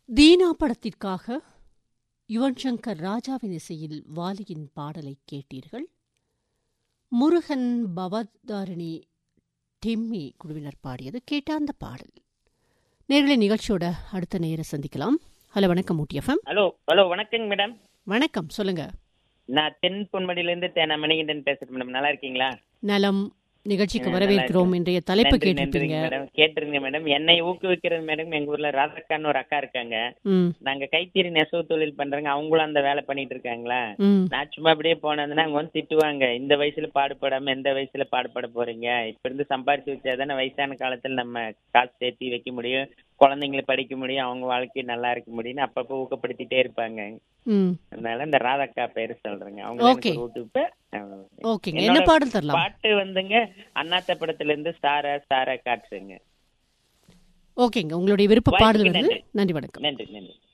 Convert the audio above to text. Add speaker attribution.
Speaker 1: தீனா படத்திற்காக யுவன் சங்கர் ராஜாவின் இசையில் வாலியின் பாடலை கேட்டீர்கள் முருகன் பவதாரிணி டிம்மி குழுவினர் பாடியது கேட்ட அந்த பாடல் நேர்களை நிகழ்ச்சியோட அடுத்த நேர சந்திக்கலாம் ஹலோ வணக்கம் ஊட்டி எஃப்எம்
Speaker 2: ஹலோ ஹலோ வணக்கங்க மேடம்
Speaker 1: வணக்கம் சொல்லுங்க
Speaker 2: நான் தென் பொன்மடியிலேருந்து தேனா மணிகண்டன் பேசுறேன் மேடம் நல்லா இருக்கீங்களா
Speaker 1: நலம் நிகழ்ச்சிக்கு
Speaker 2: ஆ,
Speaker 1: வரவேற்கிறோம்
Speaker 2: நல்லா
Speaker 1: இன்றைய தலைப்பு
Speaker 2: நன்றி,
Speaker 1: கேட்டிருப்பீங்க
Speaker 2: நன்றிங்க மேடம் கேட்டிருங்க மேடம் என்னை ஊக்குவிக்கிறது மேடம் எங்க ஊர்ல ராதக்கான்னு ஒரு அக்கா இருக்காங்க
Speaker 1: ம்
Speaker 2: நாங்க கைத்தறி நெசவு தொழில் பண்றோங்க அவங்களும் அந்த வேலை பண்ணிட்டு இருக்காங்களா
Speaker 1: ம்
Speaker 2: நான் சும்மா அப்படியே போனதுன்னா அவங்க வந்து திட்டுவாங்க இந்த வயசுல பாடுபடாம எந்த வயசுல பாடுபட போறீங்க இப்ப இருந்து சம்பாரிச்சு வச்சாதானே வயசான காலத்துல நம்ம காசு சேர்த்து வைக்க முடியும் குழந்தைங்களை படிக்க முடியும் அவங்க வாழ்க்கை நல்லா இருக்க முடியும்னு அப்பப்போ ஊக்கப்படுத்திட்டே இருப்பாங்க
Speaker 1: ம்
Speaker 2: அதனால இந்த ராதக்கா பேரு சொல்றேங்க அவங்க
Speaker 1: Okay.
Speaker 2: எனக்கு ஒரு ஊட்டுப்பு அஹ்,
Speaker 1: ஓகேங்க என்ன
Speaker 2: என்னோட
Speaker 1: பாடல் தரலாம்
Speaker 2: பாட்டு வந்துங்க அண்ணாத்த படத்துல இருந்து சார சார காற்றுங்க
Speaker 1: ஓகேங்க உங்களுடைய விருப்ப பாடல்
Speaker 2: வாய்ப்புக்கு
Speaker 1: வந்து
Speaker 2: நன்றி.
Speaker 1: நன்றி வணக்கம்
Speaker 2: நன்றி நன்றி